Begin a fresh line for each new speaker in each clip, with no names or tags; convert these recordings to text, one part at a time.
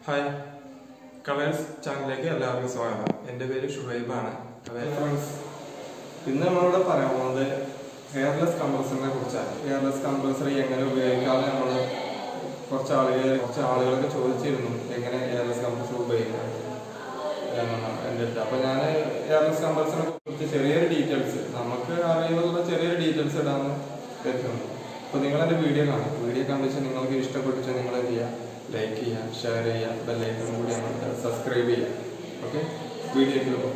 hi colours ചാനലിലേക്ക് എല്ലാവർക്കും സ്വാഗതം എൻ്റെ പേര് ഷുഹൈബാണ് അതെ ഫ്രണ്ട്സ് ഇന്ന് നമ്മളിവിടെ പറയാൻ പോകുന്നത് ഹെയർലെസ് കംപ്രസറിനെ കുറിച്ചാണ് ഹെയർലെസ് കംപ്രസർ എങ്ങനെ ഉപയോഗിക്കാതെ നമ്മൾ കുറച്ച് ആളുകൾ കുറച്ച് ആളുകളൊക്കെ ചോദിച്ചിരുന്നു എങ്ങനെ ഹെയർലെസ് കംപ്രസർ ഉപയോഗിക്കാം എന്നാണ് എൻ്റെ അടുത്ത് അപ്പോൾ ഞാൻ ഹെയർലെസ് കംപ്രസറിനെ കുറിച്ച് ചെറിയൊരു ഡീറ്റെയിൽസ് നമുക്ക് അറിയുന്നതുള്ള ചെറിയൊരു ഡീറ്റെയിൽസ് ഇടാമെന്ന് കരുതുന്നു അപ്പോൾ നിങ്ങൾ എൻ്റെ വീഡിയോ കാണും വീഡിയോ കണ്ടിച്ച് നിങ്ങൾക്ക് ഇഷ്ടപ്പെട്ടിച്ച് നിങ്ങൾ എന്ത് ചെയ്യുക ലൈക്ക് ചെയ്യുക ഷെയർ ചെയ്യുക ബെല്ലൈക്കൺ കൂടി നമ്മൾ സബ്സ്ക്രൈബ് ചെയ്യുക ഓക്കെ വീഡിയോയ്ക്ക് പോകും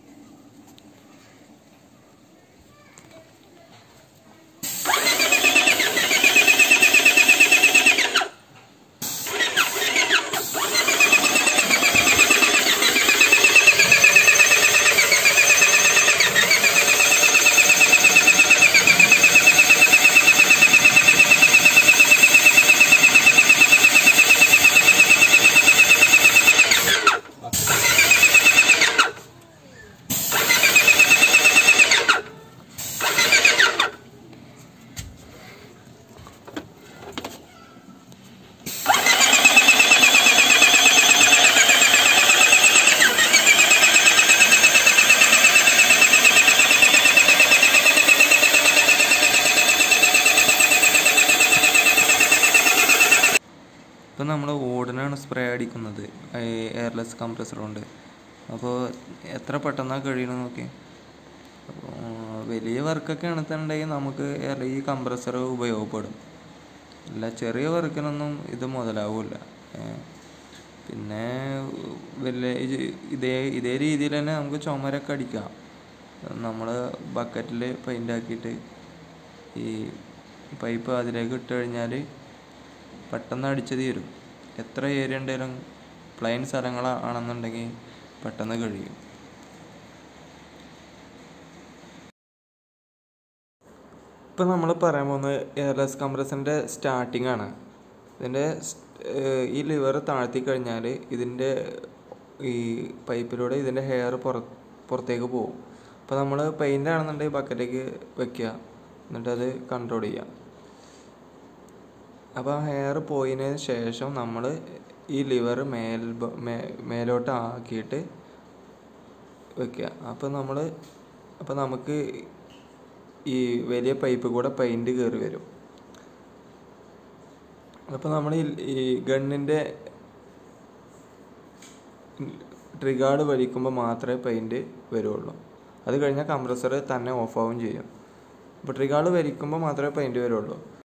ഇപ്പം നമ്മൾ ഓടിനാണ് സ്പ്രേ അടിക്കുന്നത് എയർലെസ് കംപ്രസർ കൊണ്ട് അപ്പോൾ എത്ര പെട്ടെന്നാണ് കഴിയണമെന്ന് നോക്കി അപ്പോൾ വലിയ വർക്കൊക്കെ ആണെന്നുണ്ടെങ്കിൽ നമുക്ക് എയർ ഈ കംപ്രസർ ഉപയോഗപ്പെടും അല്ല ചെറിയ വർക്കിനൊന്നും ഇത് മുതലാവില്ല പിന്നെ വലിയ ഇത് ഇതേ ഇതേ രീതിയിൽ തന്നെ നമുക്ക് ചുമരൊക്കെ അടിക്കാം നമ്മൾ ബക്കറ്റിൽ പെയിൻ്റ് ആക്കിയിട്ട് ഈ പൈപ്പ് അതിലേക്ക് ഇട്ട് കഴിഞ്ഞാൽ പെട്ടെന്ന് അടിച്ച് തീരും എത്ര ഏരിയ ഉണ്ടെങ്കിലും പ്ലെയിൻ സ്ഥലങ്ങളാണെന്നുണ്ടെങ്കിൽ പെട്ടെന്ന് കഴിയും
ഇപ്പം നമ്മൾ പറയാൻ പോകുന്നത് എയർലെസ് കംപ്രസറിൻ്റെ സ്റ്റാർട്ടിംഗ് ആണ് ഇതിൻ്റെ സ്- ഏർ ഈ ലിവർ താഴ്ത്തി കഴിഞ്ഞാൽ ഇതിൻ്റെ ഈ പൈപ്പിലൂടെ ഇതിൻ്റെ ഹെയർ പുറ പുറത്തേക്ക് പോകും അപ്പോൾ നമ്മൾ പെയിൻ്റ് ആണെന്നുണ്ടെങ്കിൽ ബക്കറ്റിലേക്ക് വെക്കുക എന്നിട്ട് അത് കൺട്രോൾ ചെയ്യുക അപ്പോൾ ആ ഹെയർ പോയതിന് ശേഷം നമ്മൾ ഈ ലിവർ മേൽ ബ- മേ- മേലോട്ട് ആക്കിയിട്ട് വെക്കുക അപ്പോൾ നമ്മൾ അപ്പോൾ നമുക്ക് ഈ വലിയ പൈപ്പ് കൂടെ പെയിൻറ് കയറി വരും അപ്പോൾ നമ്മൾ ഈ ഈ ഗണ്ണിൻ്റെ ട്രിഗാർഡ് വലിക്കുമ്പോൾ മാത്രമേ പെയിൻറ് വരുള്ളൂ അത് കഴിഞ്ഞാൽ കംപ്രസർ തന്നെ ഓഫ് ആവുകയും ചെയ്യും അപ്പോൾ ട്രിഗാർഡ് വലിക്കുമ്പോൾ മാത്രമേ പെയിൻറ് വരുള്ളൂ